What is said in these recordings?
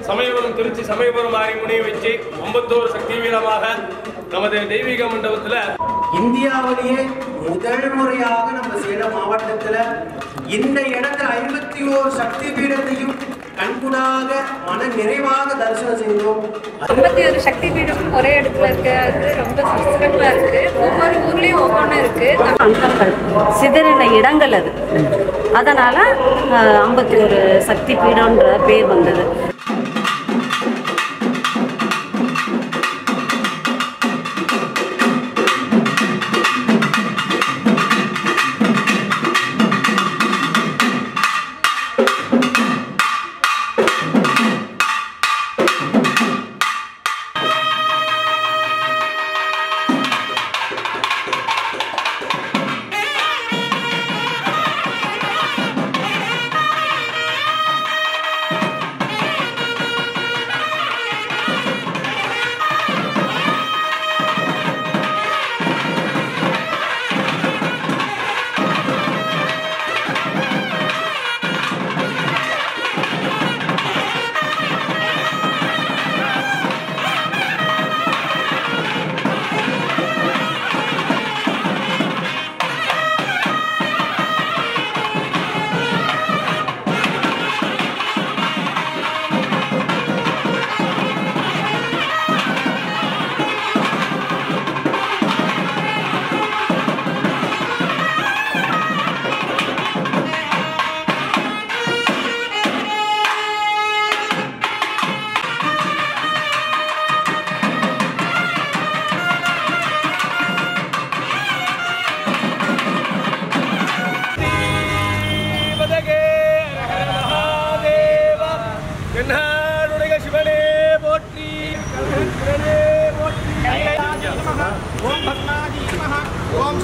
சமயபுரம் திருச்சி சமயபுரம் மாரிமுனையை வச்சு ஐம்பத்தோரு சக்தி வீரமாக நமது தெய்வீக மண்டபத்தில் இந்தியாவிலேயே முதல் முறையாக நம்ம சேலம் மாவட்டத்துல இந்த இடத்துல ஐம்பத்தி ஓரு சக்தி பீடத்தையும் கண்கூடாக மன நிறைவாக தரிசனம் செய்தோம் ஐம்பத்தி ஒரு சக்தி பீடம் ஒரே இடத்துல இருக்கு அது ரொம்ப ஸ்பெஷலாக இருக்கு ஒவ்வொரு ஊர்லேயும் ஒவ்வொன்று இருக்கு அங்கங்கள் சிதறின இடங்கள் அது அதனால் ஐம்பத்தி ஒரு சக்தி பீடம்ன்ற பேர் வந்தது தீபதகே ஹர மகாதேவா தென்னாடுடைய சிவனே போற்றி சிவனே போற்றி ஓம் பத்மாஜி நமஹ ஓம்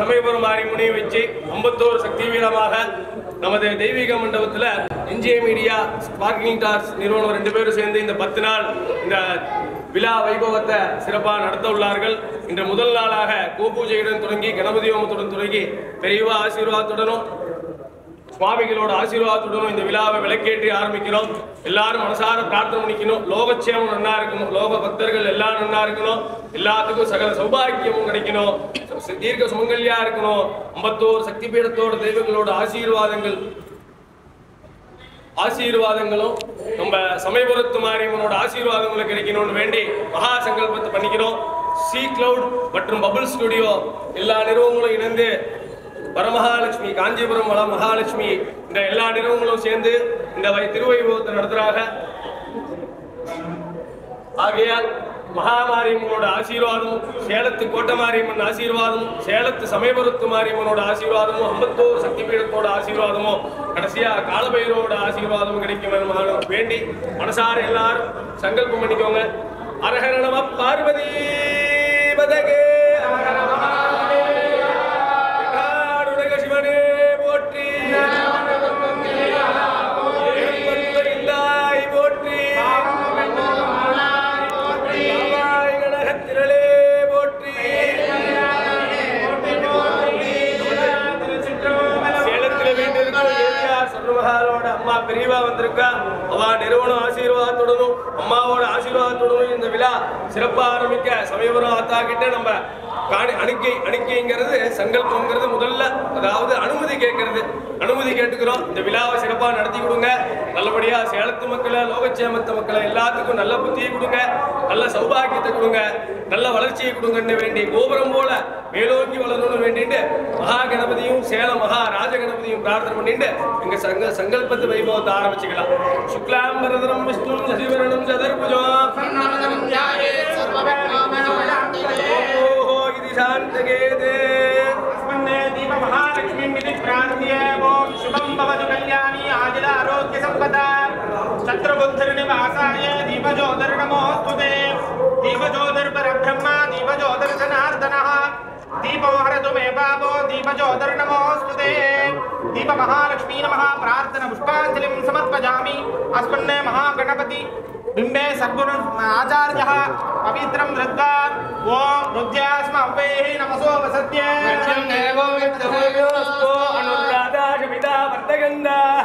சமயபுரம் மாரியம்மனை வச்சு ஐம்பத்தோரு சக்தி வீரமாக நமது தெய்வீக மண்டபத்தில் என்ஜிஏ மீடியா ஸ்பார்க்கிங் டார்ஸ் நிறுவனம் ரெண்டு பேரும் சேர்ந்து இந்த பத்து நாள் இந்த விழா வைபவத்தை சிறப்பாக நடத்த உள்ளார்கள் இன்று முதல் நாளாக கோபூஜையுடன் தொடங்கி கணபதி ஹோமத்துடன் தொடங்கி பெரியவா ஆசீர்வாதத்துடனும் சுவாமிகளோட ஆசீர்வாதத்துடனும் இந்த விழாவை விளக்கேற்றி ஆரம்பிக்கிறோம் எல்லாரும் மனசார பிரார்த்தனை பண்ணிக்கணும் லோகக்ஷேமம் நன்னா இருக்கணும் லோக பக்தர்கள் எல்லாம் நன்னா இருக்கணும் எல்லாத்துக்கும் சகல சௌபாகியமும் கிடைக்கணும் ச- தீர்க்க சுமங்கல்யா இருக்கணும் ஐம்பத்தோரு சக்தி பீடத்தோட தெய்வங்களோட ஆசீர்வாதங்கள் ஆசீர்வாதங்களும் நம்ம சமயபுரத்து மாரியம்மனோட ஆசீர்வாதங்களும் கிடைக்கணும்னு வேண்டி மகா சங்கல்பத்தை பண்ணிக்கிறோம் சி கிளவுட் மற்றும் பபுள் ஸ்டுடியோ எல்லா நிறுவனங்களும் இணைந்து வரமகாலட்சுமி காஞ்சிபுரம் வள மகாலட்சுமி இந்த எல்லா நிறுவனங்களும் சேர்ந்து இந்த வை- திருவைபவத்தை நடத்துறாங்க ஆகையால் மகாமாரியம்மனோட ஆசீர்வாதம் சேலத்து கோட்டை மாரியம்மன் ஆசீர்வாதம் சேலத்து சமயபுரத்து மாரியம்மனோட ஆசீர்வாதமும் ஐம்பத்தோரு சக்தி பீடத்தோட ஆசீர்வாதமும் கடைசியா காலபைரவோட ஆசீர்வாதமும் கிடைக்கும் என வேண்டி மனசார எல்லாரும் சங்கல்பம் பண்ணிக்கோங்க அரஹர நம பார்வதி பதகே அரஹர மகாதேவ. நாடுலக சிவனே போற்றி ஏகம்பத்துவ போற்றி பாவாய் கனகத்திரளே போற்றி சேலத்துல வீட்டிற்கும் ஏரியார் சொர்ணமகாலோட அம்மா பெரியவா வந்திருக்கா அவ நிறுவனம் ஆசீர்வாதத்துடனும் அம்மாவோட ஆசீர்வாதத்துடனும் இந்த விழா சிறப்பா ஆரம்பிக்க சமயபுரம் ஆத்தா கிட்ட நம்ம காணி அணிக்கை அணிக்கைங்கிறது சங்கல்பங்கிறது முதல்ல அதாவது அனுமதி கேட்கறது அனுமதி கேட்டுக்கிறோம் இந்த விழாவை சிறப்பா நடத்தி கொடுங்க நல்லபடியா சேலத்து மக்களை லோகச்சேமத்து மக்களை எல்லாத்துக்கும் நல்ல புத்தியை கொடுங்க நல்ல சௌபாகியத்தை கொடுங்க நல்ல வளர்ச்சியை கொடுங்கன்னு வேண்டி கோபுரம் போல மேலோங்கி வளரணும்னு வேண்டிட்டு மகா கணபதியும் சேலம் மகா ராஜ கணபதியும் பிரார்த்தனை பண்ணிட்டு எங்க சங்க சங்கல்பத்து வைபவத்தை ஆரம்பிச்சுக்கலாம் சுக்லாம்பரதரம் விஷ்ணு சசிவரணம் சதர்புஜம் ஓஹோ இது சாந்தகேதே अस्मन्ने दीपमहालक्ष्मीं विधिप्रान्त्ये ॐ शुभं भवतु कल्याणी आजिल आरोग्य सम्पदा शत्रुबुद्धिर्निवासाय दीपज्योतिर्नमोऽस्तु ते दीपज्योतिर्परब्रह्म दीपज्योतिर्जनार्दनः दीपो हरतु मे पापो दीपज्योतिर्नमोऽस्तु ते दीपमहालक्ष्मी नमः प्रार्थना पुष्पाञ्जलिं समर्पयामि अस्मन्ने महागणपति बिम्बे सद्गुरु आचार्यः पवित्रं धृत्वा ॐ रुद्यास्म अव्यैः नमसो वसत्ये अनुराधाशमिता वर्तगन्धाः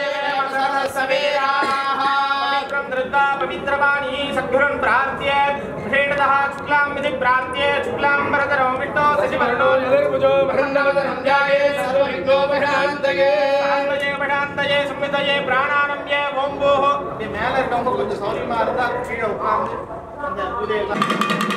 पवित्रं धृत्वा पवित्रवाणी सद्गुरुन् प्रार्थ्ये विषेणतः शुक्लां विधि प्रार्थ्ये शुक्लां वरदरो विष्णो शशिवर्णो சதர்புஜோ பிரண்டவதனம் ध्याये सर्वविघ्नोपशान्तये சாந்தயே படாந்தயே சுமிதயே பிராணானம்யே ஓம் போஹோ அப்படி மேல இருக்கவங்க கொஞ்சம் சௌரியமா இருந்தா கீழே உட்கார்ந்து அந்த பூஜையெல்லாம்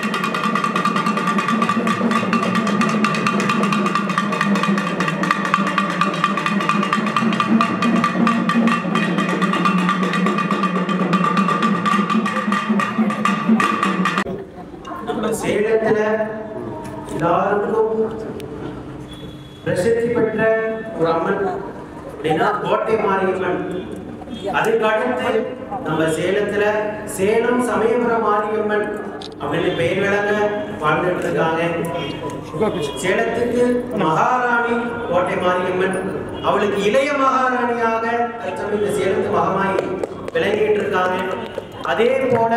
நம்ம சேலத்துல எல்லாருக்கும் பிரசித்தி பெற்ற ஒரு அம்மன் அப்படின்னா கோட்டை மாரியம்மன் அதுக்கு அடுத்து நம்ம சேலத்துல சேலம் சமயபுர மாரியம்மன் அப்படின்னு பெயர் விளங்க வாழ்ந்துட்டு இருக்காங்க சேலத்துக்கு மகாராணி கோட்டை மாரியம்மன் அவளுக்கு இளைய மகாராணியாக தற்சமயம் இந்த சேலத்து மகமாயி விளங்கிட்டு இருக்காங்க அதே போல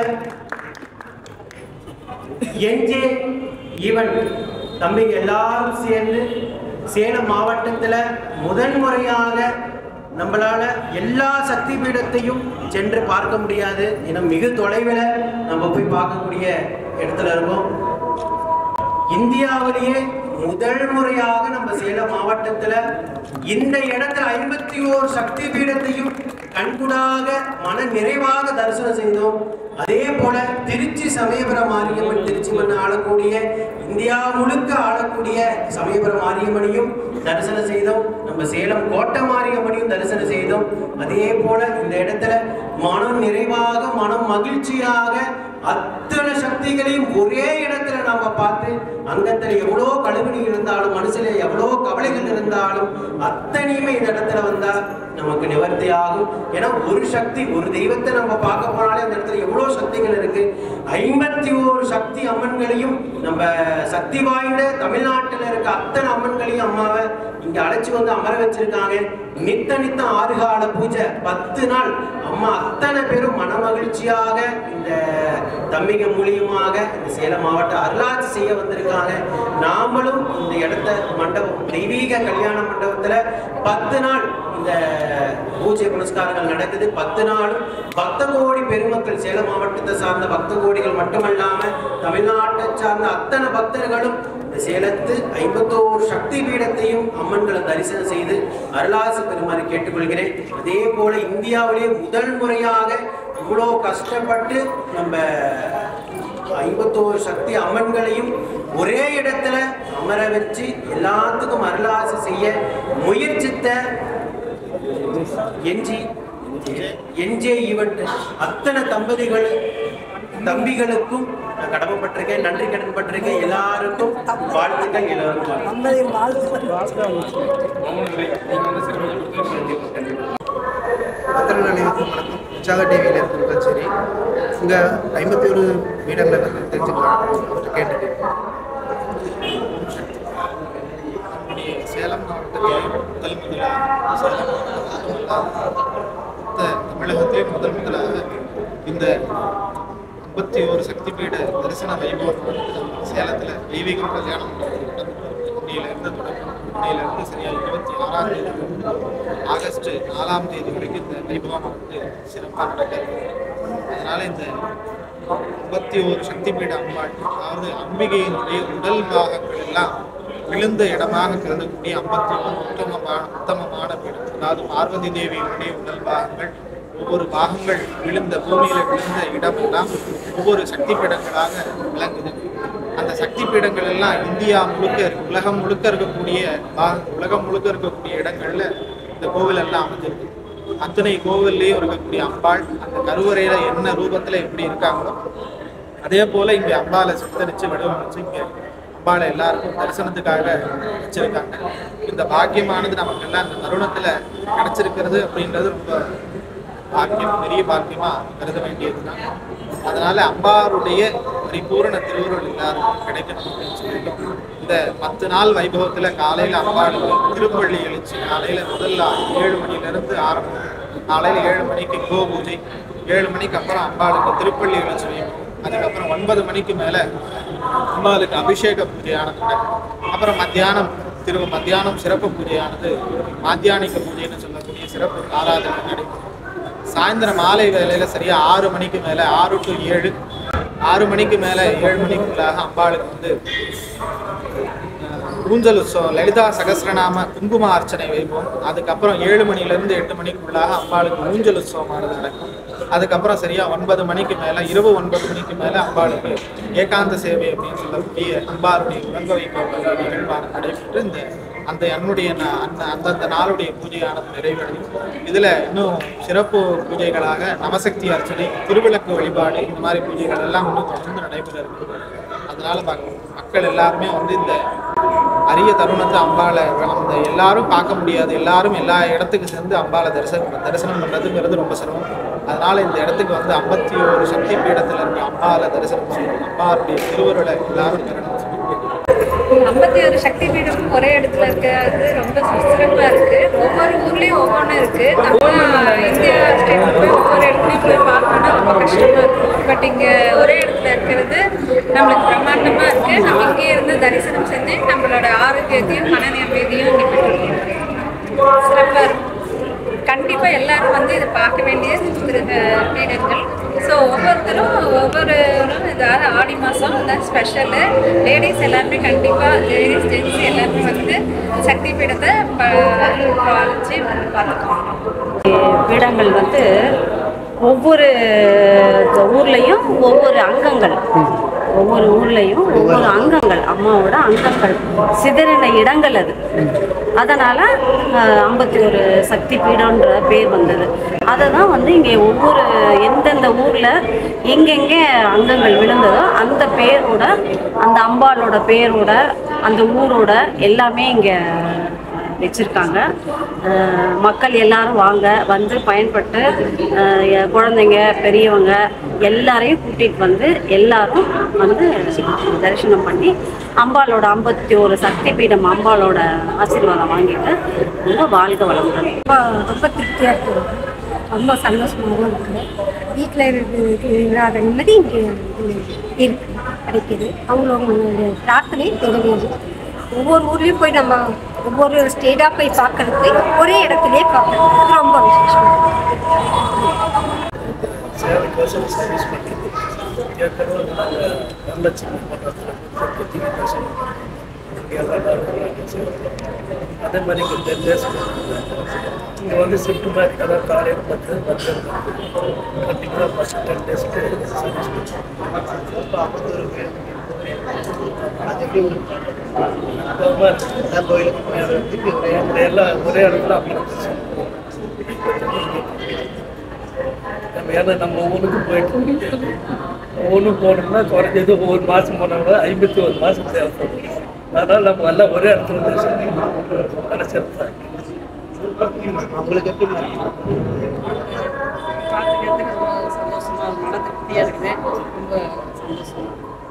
என்ஜே ஈவன் தம்பிங்க எல்லாரும் சேர்ந்து சேலம் மாவட்டத்துல முதன் முறையாக நம்மளால எல்லா சக்தி பீடத்தையும் சென்று பார்க்க முடியாது ஏன்னா மிக தொலைவில் நம்ம போய் பார்க்கக்கூடிய இடத்துல இருக்கோம் இந்தியாவிலேயே முதல் முறையாக நம்ம சேலம் மாவட்டத்துல இந்த இடத்துல ஐம்பத்தி ஓரு சக்தி பீடத்தையும் கண்கூடாக மன நிறைவாக தரிசனம் செய்தோம் அதே போல திருச்சி சமயபுரம் மாரியம்மன் திருச்சி மண் ஆளக்கூடிய இந்தியா முழுக்க ஆளக்கூடிய சமயபுரம் மாரியம்மனையும் தரிசனம் செய்தோம் நம்ம சேலம் கோட்டை மாரியம்மனையும் தரிசனம் செய்தோம் அதே போல இந்த இடத்துல மனம் நிறைவாக மனம் மகிழ்ச்சியாக அத்தனை சக்திகளையும் ஒரே இடத்துல நாம பார்த்து அங்கத்துல எவ்வளோ கழுவினி இருந்தாலும் மனசுல எவ்வளோ கவலைகள் இருந்தாலும் அத்தனையுமே இந்த இடத்துல வந்தா நமக்கு நிவர்த்தி ஆகும் ஏன்னா ஒரு சக்தி ஒரு தெய்வத்தை நம்ம பார்க்க போனாலே அந்த இடத்துல எவ்வளோ சக்திகள் இருக்கு ஐம்பத்தி ஓரு சக்தி அம்மன்களையும் நம்ம சக்தி வாய்ந்த தமிழ்நாட்டில் இருக்க அத்தனை அம்மன்களையும் அம்மாவை இங்க அழைச்சு வந்து அமர வச்சிருக்காங்க நித்த நித்த ஆறுகால பூஜை பத்து நாள் அம்மா அத்தனை பேரும் மனமகிழ்ச்சியாக இந்த தம்பிக மூலியமாக இந்த சேலம் மாவட்ட அருளாட்சி செய்ய வந்திருக்காங்க நாமளும் இந்த இடத்த மண்டபம் தெய்வீக கல்யாண மண்டபத்துல பத்து நாள் இந்த பூஜை புனஸ்காரங்கள் நடக்குது பத்து நாளும் பக்த கோடி பெருமக்கள் சேலம் மாவட்டத்தை சார்ந்த பக்த கோடிகள் மட்டுமல்லாம தமிழ்நாட்டை சார்ந்த அத்தனை பக்தர்களும் இந்த சேலத்து ஐம்பத்தோரு சக்தி பீடத்தையும் அம்மன்களை தரிசனம் செய்து அருளாசி பெருமாறு கேட்டுக்கொள்கிறேன் அதே போல இந்தியாவிலே முதல் முறையாக இவ்வளோ கஷ்டப்பட்டு நம்ம ஐம்பத்தோரு சக்தி அம்மன்களையும் ஒரே இடத்துல அமர வச்சு எல்லாத்துக்கும் அருளாசி செய்ய முயற்சித்த என்ஜி என்ஜே ஈவெண்ட் அத்தனை தம்பதிகள் தம்பிகளுக்கும் நான் கடமைப்பட்டிருக்கேன் நன்றி கடமைப்பட்டிருக்கேன் எல்லாருக்கும் வாழ்த்துக்கள் எல்லாருக்கும் பத்திர நிலையத்துக்கு வணக்கம் உற்சாக டிவியில் இருக்கிற சரி இங்கே ஐம்பத்தி ஒரு மீட்டரில் வந்து தெரிஞ்சுக்கலாம் அவர்கிட்ட கேட்டுட்டு நம்முடைய சேலம் மாவட்டத்திலே முதல் முதலாக சேலம் மாவட்டம் மொத்த தமிழகத்திலே முதல் முதலாக இந்த ஐம்பத்தி ஒரு சக்தி பீட தரிசன வைபவம் சேலத்தில் தெய்வீகம் கல்யாணம் இன்னையிலிருந்து தொடக்கம் இன்னையிலிருந்து சரியாக இருபத்தி ஆறாம் தேதி ஆகஸ்ட் நாலாம் தேதி வரைக்கும் இந்த வைபவம் வந்து சிறப்பாக நடக்கிறது அதனால இந்த ஐம்பத்தி ஒரு சக்தி பீட அம்பாள் அதாவது அம்பிகையினுடைய உடல் பாகங்கள் எல்லாம் விழுந்த இடமாக கருதக்கூடிய ஐம்பத்தி ஒரு உத்தமமான உத்தமமான பீடம் அதாவது பார்வதி தேவியினுடைய உடல் பாகங்கள் ஒவ்வொரு பாகங்கள் விழுந்த பூமியில விழுந்த இடமெல்லாம் ஒவ்வொரு சக்தி பீடங்களாக விளங்குது அந்த சக்தி பீடங்கள் எல்லாம் இந்தியா முழுக்க இருக்கு உலகம் முழுக்க இருக்கக்கூடிய பா- உலகம் முழுக்க இருக்கக்கூடிய இடங்கள்ல இந்த கோவில் எல்லாம் அமைஞ்சிருக்கு அத்தனை கோவில்லையும் இருக்கக்கூடிய அம்பாள் அந்த கருவறையில என்ன ரூபத்துல எப்படி இருக்காங்களோ அதே போல இங்க அம்பாளை சித்தரிச்சு வடிவமைச்சு இங்க அம்பாளை எல்லாருக்கும் தரிசனத்துக்காக வச்சிருக்காங்க இந்த பாக்கியமானது நமக்கு எல்லாம் இந்த தருணத்துல கிடைச்சிருக்கிறது அப்படின்றது ரொம்ப பாக்கியம் பெரிய பாக்கியமா கருத வேண்டியதுதான் அதனால அம்பாருடைய பரிபூரண திருவுருள் எல்லாரும் கிடைக்கணும் அப்படின்னு சொல்லிட்டோம் இந்த பத்து நாள் வைபவத்துல காலையில அம்பாளுக்கு திருப்பள்ளி எழுச்சி காலையில முதல் நாள் ஏழு மணில இருந்து ஆரம்பம் காலையில ஏழு மணிக்கு கோ பூஜை ஏழு மணிக்கு அப்புறம் அம்பாளுக்கு திருப்பள்ளி எழுச்சி வைப்போம் அதுக்கப்புறம் ஒன்பது மணிக்கு மேல அம்பாளுக்கு அபிஷேக பூஜையானது நடக்கும் அப்புறம் மத்தியானம் திரு மத்தியானம் சிறப்பு பூஜையானது மாத்தியானிக்க பூஜைன்னு சொல்லக்கூடிய சிறப்பு ஆராதனை நடைபெறும் சாயந்தரம் மாலை வேலையில சரியா ஆறு மணிக்கு மேல ஆறு டு ஏழு ஆறு மணிக்கு மேல ஏழு மணிக்குள்ளாக அம்பாளுக்கு வந்து அஹ், ஊஞ்சல் உற்சவம் லலிதா சகஸ்ரநாம குங்கும அர்ச்சனை வைப்போம் அதுக்கப்புறம் ஏழு மணில இருந்து எட்டு மணிக்குள்ளாக அம்பாளுக்கு ஊஞ்சல் உற்சவமானது நடக்கும் அதுக்கப்புறம் சரியா ஒன்பது மணிக்கு மேல இரவு ஒன்பது மணிக்கு மேல அம்பாளுக்கு ஏகாந்த சேவை அப்படின்னு சொல்லக்கூடிய அம்பாளுடைய உறங்க வைக்கும் நிகழ்வான நடைபெற்று இந்த அந்த என்னுடைய நா- அந்த அந்தந்த நாளுடைய பூஜையானது நிறைவடையும் இதுல இன்னும் சிறப்பு பூஜைகளாக நவசக்தி அர்ச்சனை திருவிளக்கு வழிபாடு இந்த மாதிரி பூஜைகள் எல்லாம் இன்னும் தொடர்ந்து நடைபெற இருக்கு அதனால மக்- மக்கள் எல்லாருமே வந்து இந்த அரிய தருணத்தை அம்பாளை அந்த எல்லாரும் பார்க்க முடியாது எல்லாரும் எல்லா இடத்துக்கு சேர்ந்து அம்பாளை தரிசனம் தரிசனம் பண்றதுங்கிறது ரொம்ப சிரமம் அதனால இந்த இடத்துக்கு வந்து ஐம்பத்தி ஒரு சக்தி பீடத்துல இருக்க அம்பாளை தரிசனம் செய்யணும் அம்பாளுடைய திருவருளை எல்லாரும் பெறணும் சொல்லி ஐம்பத்தி ஒரு சக்தி பீடம் ஒரே இடத்துல இருக்கிறது ரொம்ப சிறப்பா இருக்கு ஒவ்வொரு ஊர்லயும் ஒவ்வொன்று இருக்கு நம்ம இந்தியா ஸ்டேட்ல போய் ஒவ்வொரு இடத்துலையும் போய் பார்க்கணும்னா ரொம்ப கஷ்டமா இருக்கும் பட் இங்க ஒரே இடத்துல இருக்கிறது நம்மளுக்கு பிரம்மாண்டமா இருக்கு நம்ம இங்கே இருந்து தரிசனம் செஞ்சு நம்மளோட ஆரோக்கியத்தையும் மன நிம்மதியும் இங்க பெற்றுக்கணும் சிறப்பா இருக்கும் கண்டிப்பா எல்லாரும் வந்து இதை பார்க்க வேண்டிய திரு- பீடங்கள் ஸோ ஒவ்வொருத்தரும் ஒவ்வொருவரும் இதாவது ஆடி மாதம் தான் ஸ்பெஷலு லேடிஸ் எல்லாருமே கண்டிப்பாக லேடிஸ் ஜென்ஸ் எல்லாருமே வந்து சக்தி பீடத்தை ப- பாலிச்சு பார்த்துக்கணும் பீடங்கள் வந்து ஒவ்வொரு ஊர்லேயும் ஒவ்வொரு அங்கங்கள் ஒவ்வொரு ஊர்லேயும் ஒவ்வொரு அங்கங்கள் அம்மாவோட அங்கங்கள் சிதறின இடங்கள் அது அதனால் ஐம்பத்தி ஒரு சக்தி பீடம்ன்ற பேர் வந்தது அதை தான் வந்து இங்கே ஒவ்வொரு எந்தெந்த ஊரில் எங்கெங்கே அங்கங்கள் விழுந்ததோ அந்த பேரோட அந்த அம்பாளோட பேரோட அந்த ஊரோட எல்லாமே இங்கே வச்சுருக்காங்க மக்கள் எல்லாரும் வாங்க வந்து பயன்பட்டு அஹ், எ- குழந்தைங்க பெரியவங்க எல்லாரையும் கூட்டிகிட்டு வந்து எல்லாரும் வந்து தரிசனம் பண்ணி அம்பாளோட ஐம்பத்தி ஒரு சக்தி பீடம் அம்பாளோட ஆசீர்வாதம் வாங்கிட்டு ரொம்ப வாழ்க வளமுடன் ரொம்ப ரொம்ப திருப்தியாக இருக்குது ரொம்ப சந்தோஷமாகவும் இருக்குது வீட்டில் இருக்கிற இல்லாத நிம்மதி இங்கே இருக்கு கிடைக்கிது அவங்களவங்களுடைய பிரார்த்தனை நிறைவேறு ஒவ்வொரு ஊர்லேயும் போய் நம்ம ஒவ்வொரு ஸ்டேட்டாக போய் பார்க்கறதுக்கு ஒரே இடத்துலயே பார்க்கறது அது ரொம்ப விசேஷம் சேவைக்கோசம் சர்வீஸ் பண்ணிட்டு ஏற்கனவே நாங்கள் வரலட்சுமி மன்றத்தில் தரிசனம் அதே மாதிரி இங்கே டென் டேஸ் இங்கே வந்து ஷிஃப்ட் மாதிரி அதாவது காலையில் பத்து பத்து கண்டிப்பாக ஃபஸ்ட் டென் டேஸ்க்கு சர்வீஸ் பண்ணுவோம் எல்லாம் ஒரே இடத்துல அப்படி நம்ம ஏன்னா நம்ம ஊருக்கு போயிட்டு ஒவ்வொன்றும் போனோம்னா குறைஞ்சது ஒவ்வொரு மாதம் போனோம்னா ஐம்பத்தி ஒரு மாதம் தேவைப்படும் அதனால் நம்ம எல்லாம் ஒரே இடத்துல பேசணும் நல்ல சிறப்பாக உங்களுக்கு எப்படி பார்த்துக்கிறதுக்கு ரொம்ப சந்தோஷமா மன திருப்தியாக இருக்குது ரொம்ப சந்தோஷமா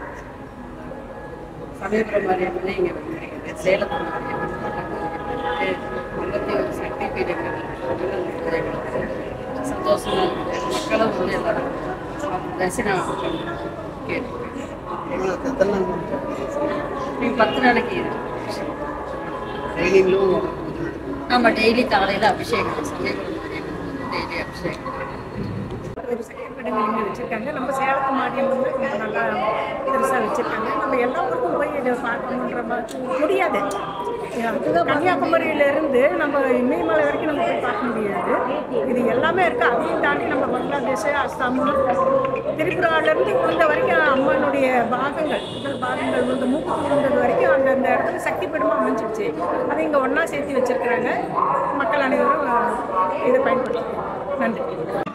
சமயபுரம் மாரியம்மனே இங்கே வந்துருக்குது சேலத்தில் மாரியம்மன் ஐம்பத்தி ஒரு சக்தி பீடங்கள் சந்தோஷமா இருக்குது மக்களும் வந்து எல்லாரும் தரிசனம் கேட்டு பத்து நாளைக்கு ட்ரைனிங்லும் நம்ம டெய்லி காலையில் அபிஷேகம் சமயபுரம் மாரியம்மன் டெய்லி அபிஷேகம் ஒரு செயல்படங்கள் இங்கே வச்சுருக்காங்க நம்ம சேலத்து மாரியம்மன் வந்து ரொம்ப நல்லா பெருசாக வச்சுருக்காங்க நம்ம எல்லா ஊருக்கும் போய் இதை பார்க்கணுன்ற மாதிரி முடியாது கன்னியாகுமரியிலேருந்து நம்ம இமயமலை வரைக்கும் நம்ம போய் பார்க்க முடியாது இது எல்லாமே இருக்குது அதையும் தாண்டி நம்ம பங்களாதேஷ் அஸ்ஸாம் திரிபுராவிலேருந்து விழுந்த வரைக்கும் அம்மனுடைய பாகங்கள் உடல் பாகங்கள் விழுந்த மூக்கு விழுந்தது வரைக்கும் அங்கே அந்த இடத்துல சக்தி பீடமாக அமைஞ்சிருச்சு அதை இங்கே ஒன்றா சேர்த்து வச்சுருக்கிறாங்க மக்கள் அனைவரும் இதை பயன்படுத்துகிறாங்க நன்றி